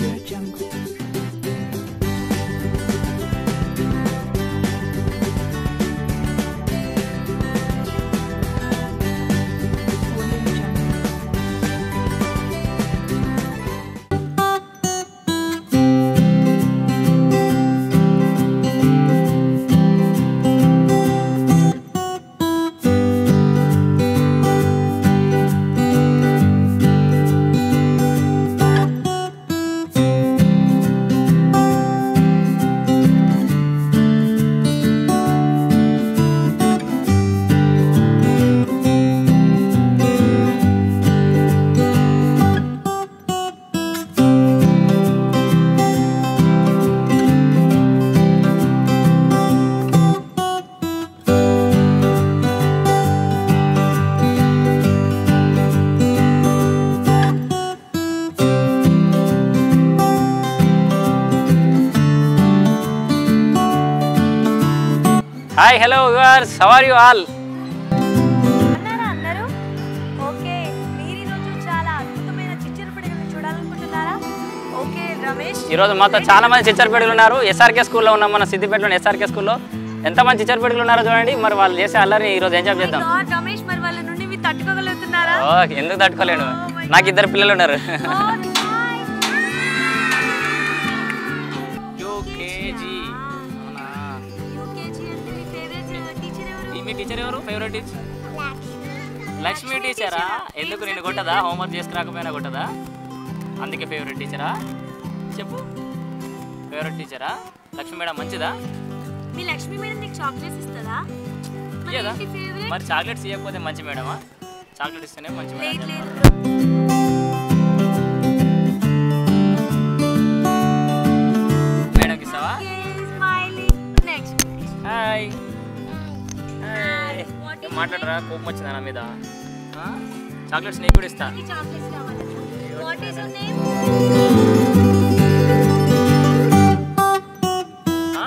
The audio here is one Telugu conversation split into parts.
Audio Jungle. Audio Jungle. Hi hello yours how are you all అన్నారా అందరూ ఓకే మీరు ఈరోజు చాలా అద్భుతమైన చిచ్చర పిడుగులు చూడాలనుకుంటున్నారా ఓకే రమేష్ ఈరోజు మాతో చాలా మంది చిచ్చరపేడులు ఉన్నారు ఎస్ఆర్కే స్కూల్లో ఉన్నాం మన సిద్దిపేటలోని ఎస్ఆర్కే స్కూల్లో ఎంతమంది చిచ్చరపేడులు ఉన్నారో చూడండి మరి వాళ్ళు చేసే అల్లరి ఈరోజు ఎంజాయ్ చేద్దాం God, రమేష్ మరి వాళ్ళ నుండి మీరు తట్టుకోగలుగుతున్నారా ఓ ఎందుకు తట్టుకోలేను నాకు ఇద్దరు పిల్లలు ఉన్నారు యూకేజీ యూకేజీ అంటే మీ ఫేవరెట్ టీచర్ ఎవరు మీ టీచర్ ఎవరు ఫేవరెట్ టీచర్ లక్ష్మి టీచరా ఎందుకు నేను కొట్టదా హోంవర్క్ చేసుకురాకపోయినా కొట్టదా అందుకే ఫేవరెట్ టీచరా చెప్పు ఫేవరెట్ టీచరా లక్ష్మి మేడం మంచిదా మీ లక్ష్మి మేడం నీకు చాక్లెట్స్ ఇస్తుందా మరి ఇయ్యదా ఏంటి ఫేవరెట్ మరి చాక్లెట్స్ ఇవ్వకపోతే మంచి మేడమా చాక్లెట్ ఇస్తేనే మంచి లేదు మేడం లేదు మేడంకి ఇస్తావా smiley next hi hi What is ఏం మాట్లాడరా కోపం వచ్చిందా నా మీద చాక్లెట్స్ నీకు కూడా ఇస్తా ఈ చాక్లెట్స్ కావాలా వాట్ ఈస్ యువర్ నేమ్ ఆ?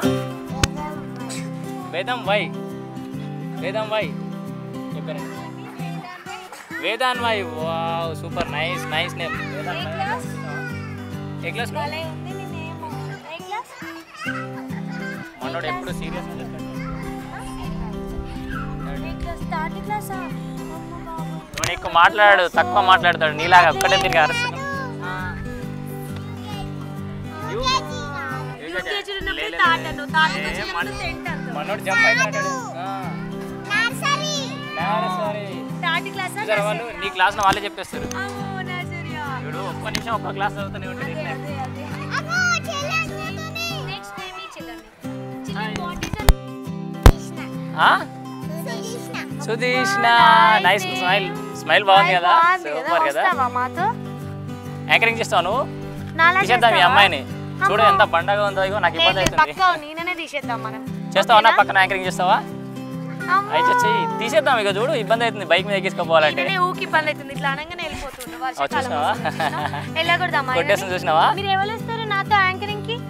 వేదం వై వేదం వై చెప్పారండి Vedaan Y wow super nice nice name Vedaan ఏ వై క్లాస్ ఏ క్లాస్ భలే ఉంది నీ నేమ్ ఏ క్లాస్ మనోడు ఎప్పుడు సీరియస్ ఏ క్లాస్ థర్డ్ క్లాస్ అమ్మ బాబు వాడు ఎక్కువ మాట్లాడు తక్కువ మాట్లాడతాడు నీలాగా ఒక్కటే తిరిగి అరుస్తున్నాడు యూకేజీ ఉన్నప్పుడు థర్డ్ అను థర్డ్ ఏ, వచ్చినప్పుడు మన- టెన్త్ అను మనోడు జంప్ అయినాడు నర్సరీ సరే థర్డ్ క్లాస్ చూసారా వాళ్ళు నీ క్లాస్లో వాళ్ళే చెప్పేస్తారు అమ్మో నర్సరీయా ఇప్పుడు ఒక్క నిమిషం ఒక్క క్లాస్ చదువుతూనే ఉంటుంది అదే అదే అదే అమ్మో చెల్లని నెక్స్ట్ నేమ్ ఈ చెల్లని చెల్లని వాట్ ఇస్ ఆ? సుధీష్ణ నైస్ స్మైల్ స్మైల్ బాగుంది కదా సూపర్ కదా వస్తావా మాతో యాంకరింగ్ చేస్తావు నువ్వు నాలా తీసేద్దాం ఈ చేస్తావా? అమ్మాయిని చూడు ఎంత పండగ ఉందో ఇగో నాకు ఇబ్బంది లేదు, అవుతుంది పక్కా నేననే తీసేద్దాం మనం చేస్తావా నా పక్కన యాంకరింగ్ చేస్తావా అమ్మో. అయితే చెయ్యి తీసేద్దాం ఇక చూడు ఇబ్బంది అవుతుంది బైక్ మీద ఎక్కించుకోపోవాలంటే నేనే ఊకి పని అవుతుంది ఇట్లా అనగానే వెళ్ళిపోతుండు వర్షాకాలం చూసినావా? వస్తుంది. వెళ్ళకూడదమ్మా కొట్టేసిన చూసినావా మీరు ఎవరు వస్తారు నాతో యాంకరింగ్ కి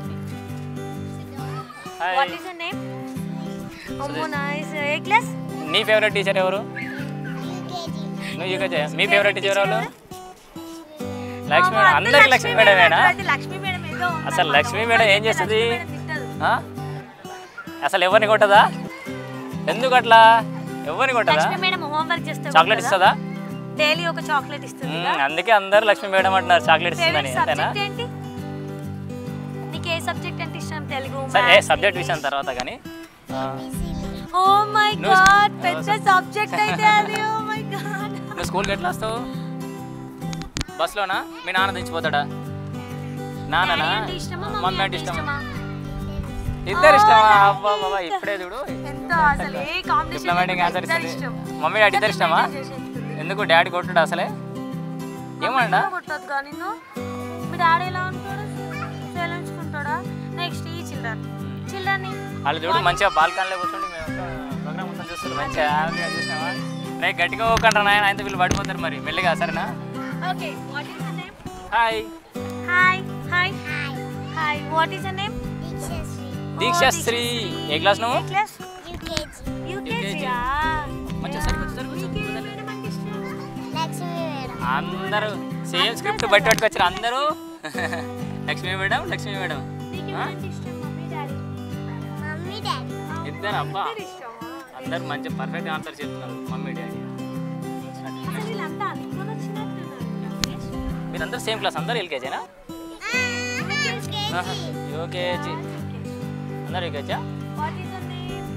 hi. What is your name అమ్మో నైస్ ఏ క్లాస్ నీ ఫేవరెట్ టీచర్ ఎవరు నువ్వు యూకేజీ మీ ఫేవరెట్ టీచర్ ఎవరు లక్ష్మి మేడం అందరికి లక్ష్మి మేడమేనా లక్ష్మీ మేడం ఏదో ఉందన్నమాట. అసలు లక్ష్మీ మేడం ఏం చేస్తుంది? లక్ష్మీ మేడం తిట్టదు. ఆ? అసలు ఎవరిని కొట్టదా ఎందుకు అట్లా ఎవరిని కొట్టదా లక్ష్మీ మేడం హోంవర్క్ చేస్తే చాక్లెట్ ఇస్తుందా డైలీ ఒక చాక్లెట్ ఇస్తుంది మ్మ్, అందుకే అందరు లక్ష్మి మేడం అంటున్నారు చాక్లెట్ ఇస్తుందని ఫేవరెట్ అంతేనా సబ్జెక్ట్ ఏంటి నీకు ఏ సబ్జెక్ట్ అంటే ఇష్టం తెలుగు సరే ఏ సబ్జెక్ట్ విషయం తర్వాత కానీ ఆ, ఓ మై నువ్వు- గాడ్ పెద్ద సబ్జెక్ట్ అయితే అది ఓ మై గాడ్ నువ్వు స్కూల్కి ఎట్లా వస్తావు బస్లోనా మీ నాన్న దించిపోతాడా నాన్ననా ఇష్టమా మమ్మీ అంటే ఇష్టమా ఇష్టమా ఇద్దరు ఇష్టమా అబ్బా బాబా ఇప్పుడే చూడు ఎంత అసలు ఏ కాంపిటీషన్ డిప్లొమాటిక్ ఆన్సర్ ఇస్తుంది మమ్మీ డాడీ ఇద్దరు ఇష్టమా ఎందుకు డాడీ కొట్టుడు అసలే ఏమండా కొట్టదు కానీ నిన్ను మీ డాడీ ఎలా ఉంటాడు చేయించుకుంటాడా నెక్స్ట్ ఈ చిల్డ్రన్ చిల్డ్రన్ వాళ్ళు చూడు మంచిగా బాల్కనీలో కూర్చొని మేము ప్రోగ్రామ్ మొత్తం చూస్తారు మంచిగా హ్యాపీగా చూసినావా రే గట్టిగా పోకండి నాయన ఆయనతో వీళ్ళు పడిపోతారు మరి మెల్లిగా సరేనా okay what is your name hi hi hi hi what is your name Deekshasri ఏ క్లాస్ నువ్వు క్లాస్ యూకేజీ యూకేజీ మంచిగా సరిగ్గా సరిగ్గా మేడం అంటే ఇష్టం లక్ష్మీ మేడం అందరూ సేమ్ స్క్రిప్ట్ బట్టి పట్టుకొచ్చారు అందరూ లక్ష్మీ మేడం లక్ష్మీ మేడం నీకు ఆ? ఎవరంటే ఇష్టం మమ్మీ డాడీ మమ్మీ డాడీ ఇద్దరు అబ్బా ఇద్దరు ఇష్టమా అందరు మంచి పర్ఫెక్ట్ ఆన్సర్ చెప్తున్నారు మమ్మీ డాడీ అసలు వీళ్ళంతా అనుకుని వచ్చినట్టున్నారు రమేష్. మీరందరూ సేమ్ క్లాస్ అందరు ఎల్కేజీనా యూకేజీ అందరు యూకేజా What is your name?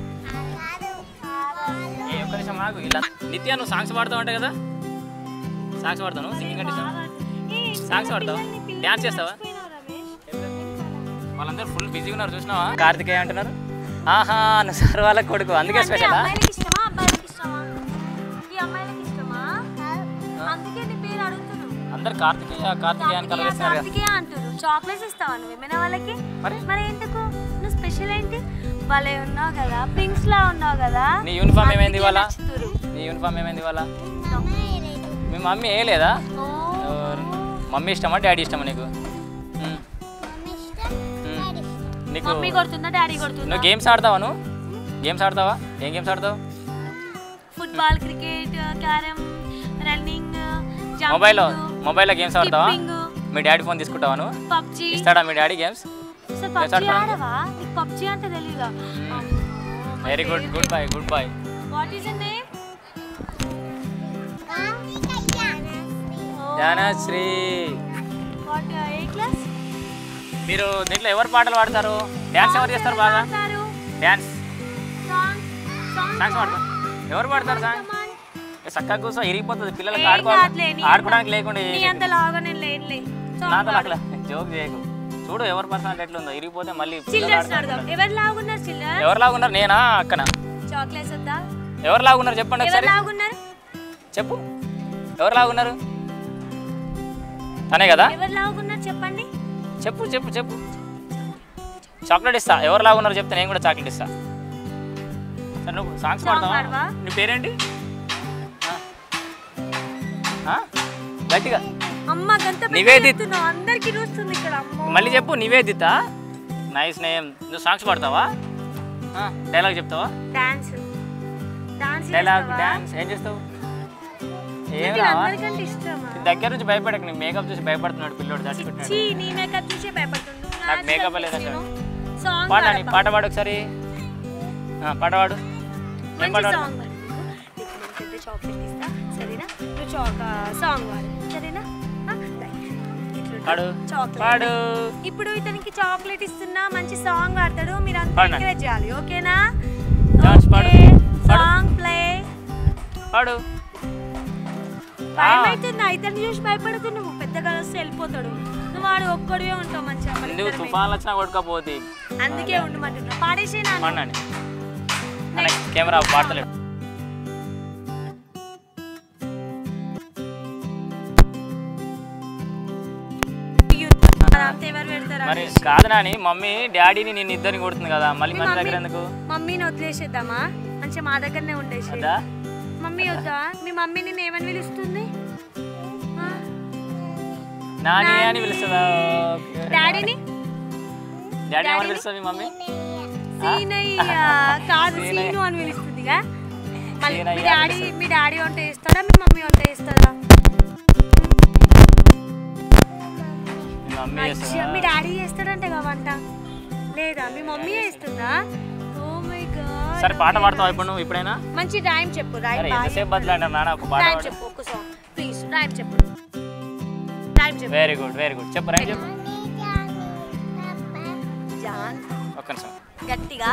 ఏ ఒక్క నిమిషం మాకు ఇలా నిత్య నువ్వు సాంగ్స్ పాడుతావు అంటే కదా సాంగ్స్ పాడతావు నువ్వు సింగింగ్ అంటే ఇష్టం ఏ, సాంగ్స్ పాడతావా పిల్లల్ని- పిల్లల్ని డ్యాన్స్ చేస్తావా మర్చిపోయినావు రమేష్. వాళ్ళందరూ ఫుల్ బిజీగా ఉన్నారు చూసినావా కార్తికేయ అంటున్నారు ఆహా నువ్వు సార్ వాళ్ళ కొడుకు అందుకే అంటే స్పెషలా అమ్మాయిలకి ఇష్టమా అబ్బాయిలకి ఇష్టమా ఈ అమ్మాయిలకి ఇష్టమా అందుకే నీ పేరు అడుగుతున్నాను అందరు కార్తికేయ కార్తికేయ అని కలర్ వేస్తున్నారు కదా కార్తికేయ అంటారు చాక్లెట్స్ ఇస్తావా నువ్వు ఏమైనా వాళ్ళకి మరి మరి ఎందుకు నువ్వు స్పెషల్ ఏంటి భలే ఉన్నావు కదా పింక్స్ లా ఉన్నావు కదా నీ యూనిఫామ్ ఏమైంది ఇవాళ నచ్చుతురు. నీ యూనిఫామ్ ఏమైంది ఇవాళ మీ మమ్మీ ఏ లేదా ఓ. ఎవరు? మమ్మీ ఇష్టమా డాడీ ఇష్టమా నీకు ఉమ్. ఉమ్. నీకు మమ్మీ కొడుతుందా డాడీ కొడుతుందా నువ్వు గేమ్స్ ఆడతావా నువ్వు గేమ్స్ ఆడతావా ఏం గేమ్స్ ఆడతావు ఫుట్బాల్ క్రికెట్ క్యారమ్ రన్నింగ్ మొబైల్లో మొబైల్లో గేమ్స్ ఆడతావా skipping. మీ డాడీ ఫోన్ తీసుకుంటావా నువ్వు పబ్జి ఇస్తాడా మీ డాడీ గేమ్స్ అసలు Yes, పబ్జి ఆడతాను. ఆడవా నీకు పబ్జి అంటే తెలీదా very good good bye good bye what is name Gnanasri what ఏ క్లాస్ మీరు దీంట్లో ఎవరు పాటలు పాడతారు డ్యాన్స్ ఎవరు చేస్తారు బాగా పాడతారు డ్యాన్స్ సాంగ్ సాంగ్స్ పాడతారు ఎవరు పాడతారు సాంగ్ చక్కగా కూర్చో ఇరిగిపోతుంది పిల్లలకి ఏం కాదులే, ఆడుకోవాలి నీ ఆడుకోవడానికి లేకుండా నీ అంత లాగా నేను లేనులే నాతో అట్లా జోక్ చేయకు చూడు ఎవరి పర్సనాలిటీ ఎట్లుందో ఇరిగిపోతే మళ్ళీ పిల్లలు చిల్డ్రన్స్ ఆడుకుంటారు. అడదాం ఎవరు లాగున్నారు చిల్డ్రన్ ఎవరు లాగున్నారు నేనా అక్కన చాక్లెట్స్ వద్దా ఎవరు లాగున్నారు చెప్పండి ఎవరు ఒకసారి లాగున్నారు చెప్పు ఎవరు లాగున్నారు తనే కదా ఎవరు లాగున్నారు చెప్పండి చెప్పు చెప్పు చెప్పు చాక్లెట్ ఇస్తా ఎవరు లాగున్నారు చెప్తే నేను కూడా చాక్లెట్ ఇస్తా సరే నువ్వు సాంగ్స్ Song పాడతావా పాడవా? నీ పేరేంటి ఆ? ఆ? గట్టిగా అమ్మ గంత పెద్ద నివేదిత్. చెప్తున్నావు అందరికి చూస్తుంది ఇక్కడ అమ్మ మళ్ళీ చెప్పు నివేదిత నైస్ నేమ్ నువ్వు సాంగ్స్ పాడతావా డైలాగ్ చెప్తావా డాన్స్ డాన్స్ డైలాగ్ డాన్స్ ఏం చేస్తావు ఏం రావా అందరికంటే ఇష్టమా దగ్గర నుంచి భయపడక నీ మేకప్ చూసి భయపడుతున్నాడు పిల్లోడు చచ్చిపెట్టినాడు చీ నీ మేకప్ చూసే భయపడుతుంది నాకు makeup లేదు అసలు. సాంగ్ పాట నీ పాట పాడు ఒకసారి ఆ, పాట పాడు ఏం పాట మంచి పాడు సాంగ్ పెద్ద చాక్లెట్ ఇస్తా సరేనా నువ్వు చాక్ సాంగ్ పాడు సరేనా ఆ, రైట్. ఇట్లుంటది. పాడు చాక్లెట్ పాడు ఇప్పుడు ఇతనికి చాక్లెట్ ఇస్తున్నా మంచి సాంగ్ పాడతాడు మీరు అంతా పాడండి. ఎంకరేజ్ చేయాలి ఓకేనా Dance పాడు. పాడు. సాంగ్ ప్లే పాడు భయం అవుతుంది ఇతన్ని చూసి భయపడుతు నువ్వు పెద్దగా వస్తే వెళ్ళిపోతాడు నువ్వు వాడు ఒక్కడివే ఉంటావు మంచిగా మన నువ్వు ఇద్దరమే. తుఫాన్లు వచ్చినా కొట్టుకపోతే అందుకే ఉండమంటున్నా పాడేసే నా పండండి కెమెరా పాడతలేడు అంతా ఎవరు పెడతారు మరి కాదు నాని మమ్మీ డాడీని నేను ఇద్దరిని కొడుతుంది కదా మళ్ళీ మీ మన మమ్మీ- దగ్గర ఎందుకు మమ్మీని వదిలేసేద్దామా మంచిగా మా దగ్గరనే ఉండేసి అదా మమ్మీ వద్దా మీ మమ్మీ నిన్ను ఏమని పిలుస్తుంది ఆ? నాని అని నాని. పిలుస్తుందా ఓకే. డాడీని డాడీ ఏమని డాడీని? పిలుస్తుంది మీ మమ్మీ సీనయ్య కాదు సీనయ్య. సీను అని పిలుస్తుందిగా మళ్ళీ మీ సీనయ్య డాడీ పిలుస్తుంది. మీ డాడీ వంట చేస్తాడా మీ మమ్మీ వంట చేస్తాడా మీ మమ్మీ అచ్చా, చేస్తుందా మీ డాడీ చేస్తాడంటే కదా వంట లేదా మీ మమ్మీ చేస్తుందా ఓ మై గాడ్ సరే పాట పాడతావా ఇప్పుడు నువ్వు ఇప్పుడైనా మంచి రైమ్ చెప్పు సరే రైమ్ ఎంతసేపు బదులాడినా నాన్న ఒక పాట రైమ్ పాడు చెప్పు ఒక్క సాంగ్ ప్లీజ్ రైమ్ చెప్పు రైమ్ చెప్పు వెరీ గుడ్ వెరీ గుడ్ చెప్పు రైట్ చెప్పు జాన్ ఒక్క నిమిషం గట్టిగా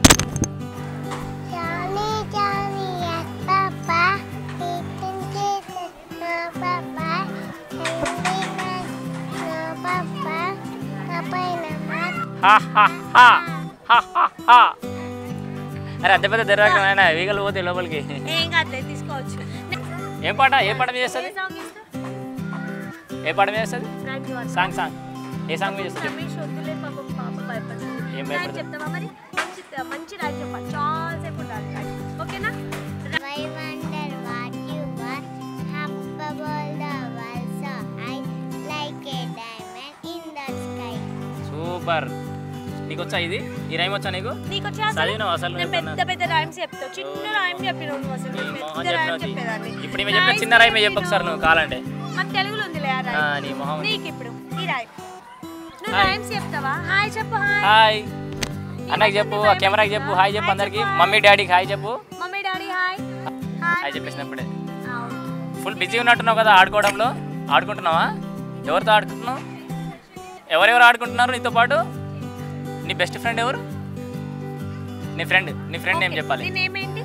Johnny, Johnny, yes, Papa. Eating Jesus, no, Papa. Happiness, no, Papa. Papa in a mat. హా హా హా హా హా హా అరే అంత పెద్ద దెర్రాక నాయన వీగలు పోతే లోపలికి ఏం కాదులే తీసుకోవచ్చు ఏం పాట ఏ పాట మీద ఏ చేస్తుంది సాంగ్ ఇస్తా ఏ పాట మీద చేస్తుంది రైమ్ చెప్పు సాంగ్ సాంగ్ ఏ సాంగ్ మీద చేస్తుంది రమేష్ వద్దులే పాపం పాప భయపడుతుంది ఏం రైమ్ భయపడుతుంది? చెప్తావా మరి మంచి మంచి రైమ్ చెప్పాలి చాలా సేపు ఉండాలి రైమ్ ఓకేనా I wonder what you are. Half above the world, so I like a diamond in the sky. Super నీకు వచ్చా ఇది ఈ రైమ్ వచ్చా నీకు నీకు వచ్చే అసలు చదివినావు అసలు నేను ఎప్పుడన్నా? పెద్ద పెద్ద రైమ్స్ చెప్తావు చిన్న రైమ్ చెప్పినావు నువ్వు అసలు నీ నేను మొహం పెద్ద రైమ్ చెప్పినావు చెప్పేదాన్ని ఇప్పుడు ఈమె చెప్పిన చిన్న రైమే చెప్పు ఒకసారి నువ్వు కావాలంటే మన తెలుగులో ఉందిలే ఆ ఆ, రైమ్ నీ మొహం నీకు ఇప్పుడు ఈ రాయ్ నువ్వు హాయ్. రైమ్స్ చెప్తావా హాయ్ చెప్పు హాయ్ హాయ్ అన్నకి చెప్పు ఆ కెమెరాకి చెప్పు హాయ్ చెప్పు అందరికి మమ్మీ డాడీకి హాయ్ చెప్పు మమ్మీ డాడీ హాయ్ హాయ్ చెప్పేసినప్పుడే అవును ఫుల్ బిజీ ఉన్నట్టున్నావు కదా ఆడుకోవడంలో ఆడుకుంటున్నావా ఎవరితో ఆడుకుంటున్నావు ఎవరెవరు ఆడుకుంటున్నారు నీతో పాటు నీ బెస్ట్ ఫ్రెండ్ ఎవరు నీ ఫ్రెండ్ నీ ఫ్రెండ్ ఏం చెప్పాలి నీ నేమ్ ఏంటి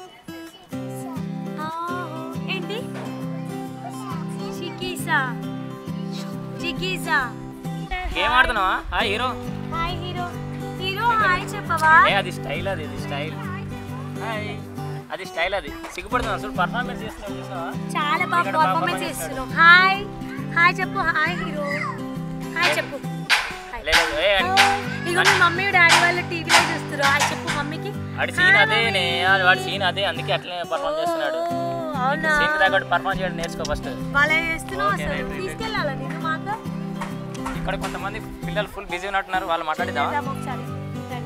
ఆ, ఏంటి చికీసా చికీసా గేమ్ ఆడుతున్నావా hi hero hi hero hero hi చెప్పవా ఏ అది స్టైల్ అది అది స్టైల్ హాయ్ అది స్టైల్ అది సిగ్గుపడుతున్నా అసలు పర్ఫార్మెన్స్ చేస్తున్నావు చూసావా చాలా బాగా ఇక్కడ బాగా పర్ఫార్మెన్స్ performance చేస్తున్నావు హాయ్ హాయ్ చెప్పు హాయ్ హీరో హాయ్ చెప్పు హాయ్. లేదు ఏ ఇగో మీ మమ్మీ డాడీ వాళ్ళు టీవీలో చూస్తారు హాయ్ చెప్పు మమ్మీకి వాడి సీన్ అదేనే వాడి సీన్ అదే అందుకే అట్లనే పర్ఫార్మ్ చేస్తున్నాడు ఓ, అవునా సీన్ తగ్గట్టు పర్ఫార్మ్ చేయడం నేర్చుకో ఫస్ట్ వాళ్ళే చేస్తున్నావు Okay, అసలు right, right, right. తీసుకెళ్ళాలా నేను మాతో ఇక్కడ కొంతమంది పిల్లలు ఫుల్ బిజీ ఉన్నట్టున్నారు వాళ్ళు మాట్లాడిద్దామా చేద్దాం ఒకసారి రండి.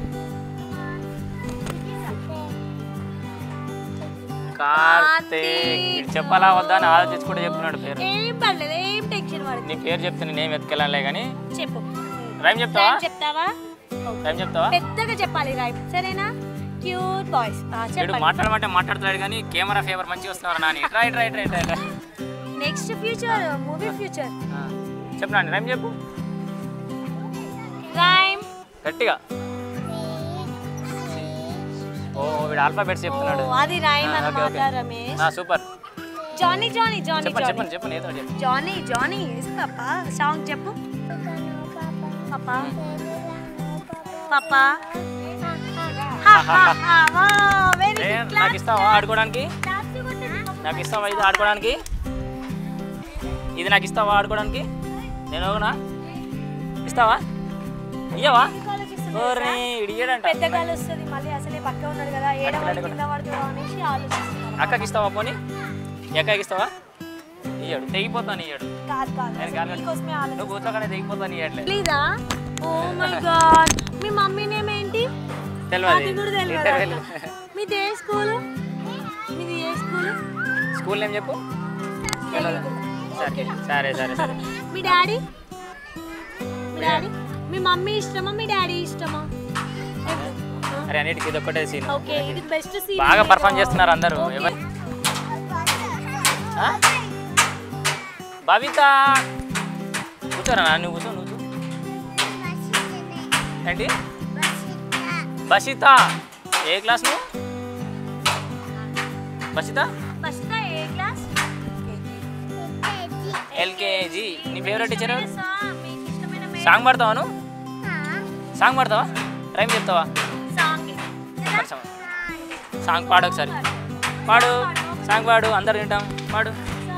కార్తీక్ వీడు చెప్పాలా వద్దా అని ఆలోచించుకుంటూ చెప్తున్నాడు పేరు ఏం పర్లేదు ఏం టెన్షన్ పడదు నీ పేరు చెప్తే నేనేం వెతకెళ్ళాలే కానీ చెప్పు రైమ్ చెప్తావా రైమ్ చెప్తావా రైమ్ చెప్తావా పెద్దగా చెప్పాలి రైమ్ సరేనా క్యూట్ బాయ్స్ వీడు చెప్పండి మాట్లాడమంటే మాట్లాడుతున్నాడు కానీ కెమెరా ఫేవర్ మంచిగా వస్తున్నారు Nani right right right right next future movie future చెప్పు నాని రైమ్ చెప్పు రైమ్ గట్టిగా ఓ వీడు ఆల్ఫాబెట్స్ చెప్తున్నాడు అది రైమ్ ఆ, ఓకే, అన్నమాట okay. Ramesh super Johnny Johnny Johnny చెప్పండి జానీ చెప్పండి చెప్పండి ఏదో ఒకటి చెప్పు జానీ జానీ పాప సాంగ్ చెప్పు పాప పాప వెరీ ఏ, గుడ్ నాకు ఇస్తావా ఆడుకోవడానికి నాకు ఇస్తావా ఇది ఆడుకోవడానికి ఇది నాకు ఇస్తావా ఆడుకోవడానికి నేను ఒకనా ఇస్తావా ఇయ్యవా ఓరే ఇడియడంట పెద్ద గాలి వస్తుంది మళ్ళీ అసలే పక్క ఉన్నాడు కదా ఏడవాలి అక్కడ కింద పడుతుందో అనేసి ఆలోచిస్తున్నాను అక్కకి ఇస్తావా పోనీ ఈ అక్కకి ఇస్తావా ఇయ్యాడు తెగిపోతాను ఇయ్యాడు కాదు కాదు నేను అసలు కాదు. నీకోసమే నువ్వు ఆలోచిస్తున్నాను కూర్చోగానే తెగిపోతాను ఇయ్యట్లే తెలీదా ఓ మై గాడ్ మీ మమ్మీ నేమ్ ఏంటి అది కూడా తెలియదు తెలియదు మీది ఏ స్కూల్ మీది ఏ స్కూల్ స్కూల్ ఏం చెప్పు తెలియదు. సరే సరే సరే సరే మీ డాడీ మీ డాడీ మీ మమ్మీ ఇష్టమా మీ డాడీ ఇష్టమా అరే అన్నిటికీ ఇది ఒక్కటే సీన్ ఓకే ఇది బెస్ట్ సీన్ బాగా పర్ఫామ్ చేస్తున్నారు అందరూ Okay. ఎవరు ఆ? భవిత కూర్చోరా నాన్న, నువ్వు కూర్చో నువ్వు కూర్చో. ఏంటి బషిత ఏ క్లాస్ నువ్వు బషిత ఫస్ట్ ఏ క్లాస్ ఎల్కేజీ నీ ఫేవరెట్ టీచర్ ఎవరు మీకు ఇష్టమైన సాంగ్ పాడతావా నువ్వు సాంగ్ పాడతావా రైమ్ చెప్తావా సాంగ్ పాడు సాంగ్. సాంగ్ పాడు ఒకసారి పాడు సాంగ్ పాడు అందరు వింటాం పాడు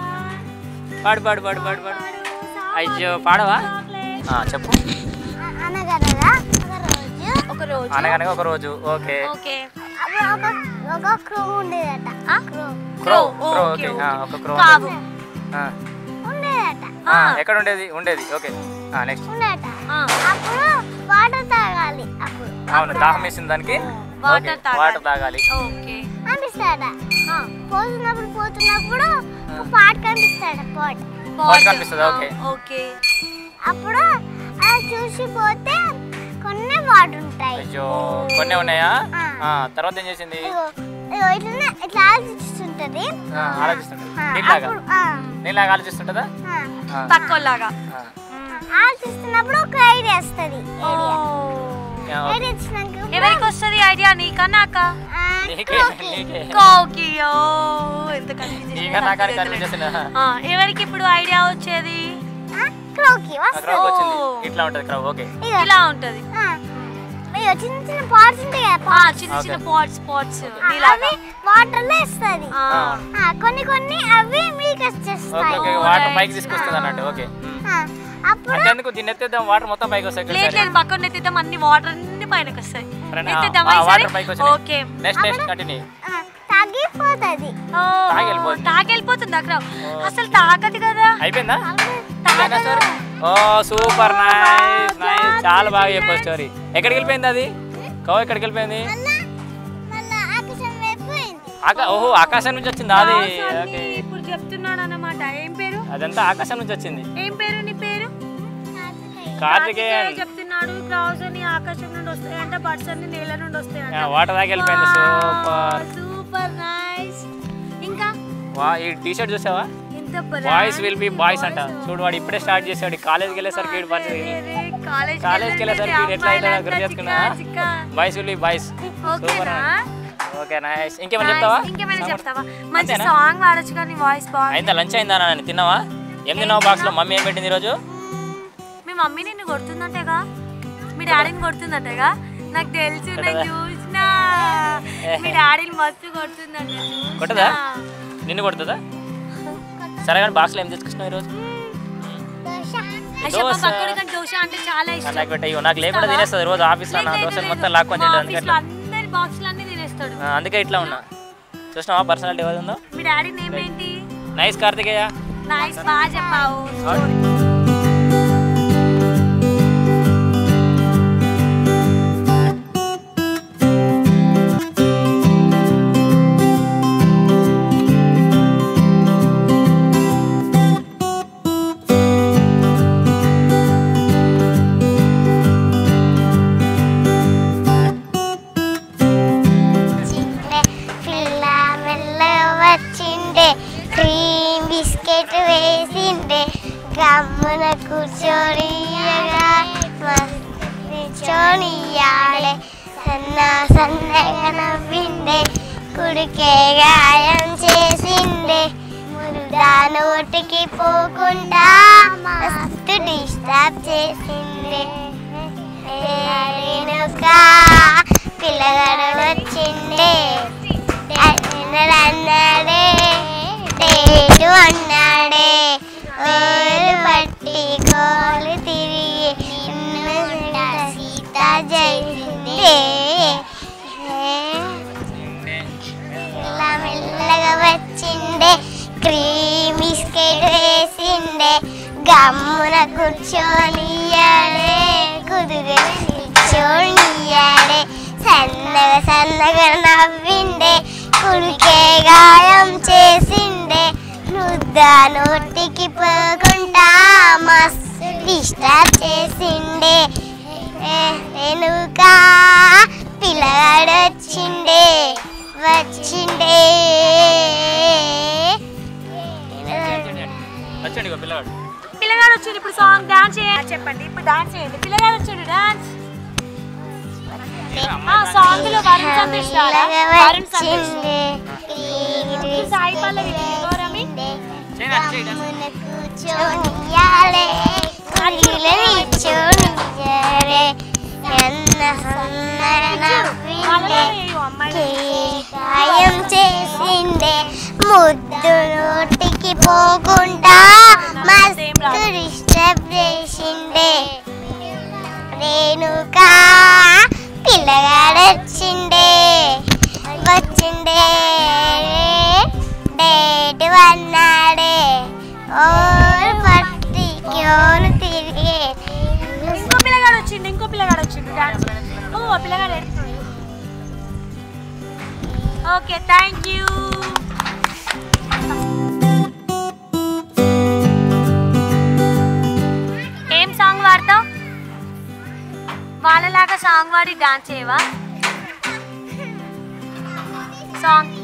పాడు పాడు పాడు పాడు పాడు అయ్యో పాడవా ఆ, చెప్పు అనగనగా ఒక రోజు ఒక రోజు అనగనగా ఒక రోజు ఓకే ఓకే అప్పుడు ఒక ఒక క్రో ఉండేదట crow crow oh, crow okay, okay ఆ, ఓకే. ఒక క్రో కావు ఆ, ఉండేదట ఆ, ఎక్కడ ఉండేది ఉండేది ఓకే నెక్స్ట్ ఉండేదట ఆ, అప్పుడు వాటర్ తాగాలి అప్పుడు అవును దాహం వేసింది దానికి వాటర్ ఓకే, తాగాలి. వాటర్ తాగాలి ఓకే అనిపిస్తాడ ఆ, పోతున్నప్పుడు పోతున్నప్పుడు ఒక పాట్ కనిపిస్తాడు పాట్ వాటర్ కనిపిస్తుందా? ఓకే. ఓకే అప్పుడు అది చూసి పోతే కొన్ని వాటర్ ఉంటాయి అయ్యో కొన్ని ఉన్నాయా ఆ. ఆ, తర్వాత ఏం చేసింది ఇగో ఇగో ఇట్లనే ఇట్లా ఆలోచిస్తుంటది ఆ, ఆలోచిస్తుంది ఆ, నీలాగా అప్పుడు ఆ, నీలాగా ఆలోచిస్తుంటుందా ఆ. ఆ, పక్కోలాగా ఆ. ఆలోచిస్తున్నప్పుడు ఒక ఐడియా వస్తుంది ఐడియా యా, ఓకే. ఐడియా వచ్చినాక ఎవరికి వస్తుంది ఐడియా నీకా నాకా ఆ, నీకే నీకే కోకి ఓ ఎంత కన్ఫ్యూజ్ నీగా నాకాని కనిపించేసిన ఎవరికి ఇప్పుడు ఐడియా వచ్చేది ఆ, క్రోకి వస్తుంది క్రౌ వచ్చింది ఓ. ఇట్లా ఉంటుంది క్రౌ ఓకే ఇగో ఇలా ఉంటది ఆ, ఇగో చిన్న చిన్న పార్ట్స్ ఉంటాయి కదా ఆ, pots. చిన్న చిన్న Okay. పాట్స్ పాట్స్ ఆ, నీలాగా అవి వాటర్ లో వేస్తుంది ఆ, ఆ. కొన్ని కొన్ని అవి మీకు ఓకే వచ్చేస్తాయి ఓకే Oh, వాటర్ right. పైకి తీసుకొస్తుంది అన్నట్టు ఓకే ఉమ్. ఆ, అప్పుడు అంటే ఎందుకు దీన్ని ఎత్తేద్దాం వాటర్ మొత్తం పైకి వస్తాయి లేదు లేదు పక్కన ఎత్తిద్దాం అన్ని వాటర్ అన్ని పైనకి వస్తాయి సరేనా? ఎత్తిద్దామా ఆ, ఈసారి? వాటర్ పైకి వచ్చినాయి. ఓకే నెక్స్ట్ నెక్స్ట్ కంటిన్యూ ఆ, తగ్గిపోతుంది ఓ, తాగెళ్ళిపోతుంది. తాగెళ్ళిపోతుంది అక్కడ ఓ. అసలు తాగదు కదా అయిపోయిందా తాగదు story oh super nice nice చాలా బాగా చెప్పావు స్టోరీ ఎక్కడికి వెళ్ళిపోయింది అది కవ్ ఎక్కడికి వెళ్ళిపోయింది మళ్ళా మళ్ళా ఆకాశం వైపు పోయింది ఆకా ఓహో ఆకాశం నుంచి వచ్చింది అది వాసన్ని ఓకే ఇప్పుడు చెప్తున్నాడు అన్నమాట ఏం పేరు అదంతా ఆకాశం నుంచి వచ్చింది ఏం పేరు నీ పేరు నా కార్తికేయన్ చెప్తున్నాడు క్లౌడ్స్ అన్ని ఆకాశం నుండి వస్తాయంట బర్డ్స్ అన్ని నేల నుండి వస్తాయంట వాటర్ దాకా వెళ్ళిపోయింది సూపర్ సూపర్ నైస్ ఇంకా వా ఈ టీ షర్ట్ చూసావా ఇంత బాయ్స్ విల్ బి బాయ్స్ అంట చూడు వాడు ఇప్పుడే స్టార్ట్ చేసాడు కాలేజ్కి వెళ్ళేసరికి వీడు పరిస్థితి కాలేజ్ కాలేజ్కి వెళ్ళేసరికి వీడు ఎట్లా అవుతాడో గుర్తు చేసుకున్నా బాయ్స్ విల్ బి బాయ్స్ ఓకేనా ఓకే నైస్ ఇంకేమైనా చెప్తావా ఇంకేమైనా చెప్తావా మంచి అంతేనా? సాంగ్ పాడొచ్చు కానీ వాయిస్ బాగుంది అయిందా లంచ్ అయిందా నాన్న తిన్నావా ఏం తిన్నావా బాక్స్లో మమ్మీ ఏం పెట్టింది ఈరోజు మీ మమ్మీ నిన్ను కొడుతుందంటేగా మీ డాడీని కొడుతుందంటేగా నాకు తెలుసు నేను చూసినా మీ డాడీని మస్తు కొడుతుందంట చూసినా. కొట్టదా? నిన్ను కొడుతుందా సరే కానీ బాక్స్లో ఏం తెచ్చుకున్నావు ఈరోజు దోశ అయ్యో, మా దోశ. పక్కోడి కానీ దోశ అంటే చాలా ఇష్టం నాకు పెట్ట ఇవ్వు. నాకు లేకుండా తినేస్తుంది రోజు ఆఫీస్లో నా లేదు, దోశలు లేదు, మొత్తం లాక్కొని మా తింటుంది అందుకే ఆఫీస్లో అట్లా అందరి బాక్సులు అన్ని తినేస్తాడు ఆ, అందుకే ఇట్లా ఉన్నా చూసినావా పర్సనాలిటీ ఏది ఉందో మీ డాడీ నేమ్ ఏంటి నైస్ కార్తికేయ నైస్ బాగా చెప్పావు చిండే పిల్ల మెల్ల వచ్చిండే క్రీమ్ బిస్కెట్ వేసిండే గమ్మున కూర్చొనియగా కూర్చొనియాడే సన్న సన్నగా నవ్విండే కుడికే గాయం చేసిండే మురుదా నోటికి పోకుండా మస్తు డిస్టర్బ్ చేసిండే రేణుక పిల్లగాడు వచ్చిండే అన్నాడే డేటు అన్నాడే ఓలు పట్టి కోలు తిరిగి నిన్ను సీత జయిందే ఇలా మెల్లగా వచ్చిండే క్రీమ్ బిస్కెట్ వేసిండే గమ్మున కూర్చొనియాడే కుదురు నిల్చొనియాడే సన్నగా సన్నగా నవ్విండే కుడికే గాయం చేసిండే ముద్ద నోటికి పోకుండా మస్తు డిస్టర్బ్ చేసిండే వెనుక పిల్లగాడు వచ్చిండే వచ్చిండే వచ్చండి ఇగో పిల్లగాడు పిల్లగాడు వచ్చింది ఇప్పుడు సాంగ్ డాన్స్ చేయాలి చెప్పండి ఇప్పుడు డాన్స్ చేయండి పిల్లగాడు వచ్చిండు డాన్స్ ఆ సాంగ్ లో వరుణ్ సందేశ్ రారా? వరుణ్ సందేశ్ వచ్చిండే ఇప్పుడు సాయి పల్లవి గౌరమి కూర్చొనియాలే కూర్చొనియాలే ఎన్న సన్నర నవ్విండే గాయం చేసిండే ముద్దు నోటికి పోకుండా మస్తు డిస్టర్బ్ చేసిండే రేణుక పిల్లగాడు వచ్చిండే వచ్చిండే డేట్ అన్నాడే ఓ పట్టికి ఓను తిరిగి ఇంకో పిల్లగాడు వచ్చిండు ఇంకో పిల్లగాడు వచ్చిండు డాన్స్ ఓ ఆ పిల్లగాడు ఎడుతుండు ఓకే థ్యాంక్ యూ ఏం సాంగ్ పాడతావు వాళ్ళలాగా సాంగ్ పాడి డాన్స్ చేయవా సాంగ్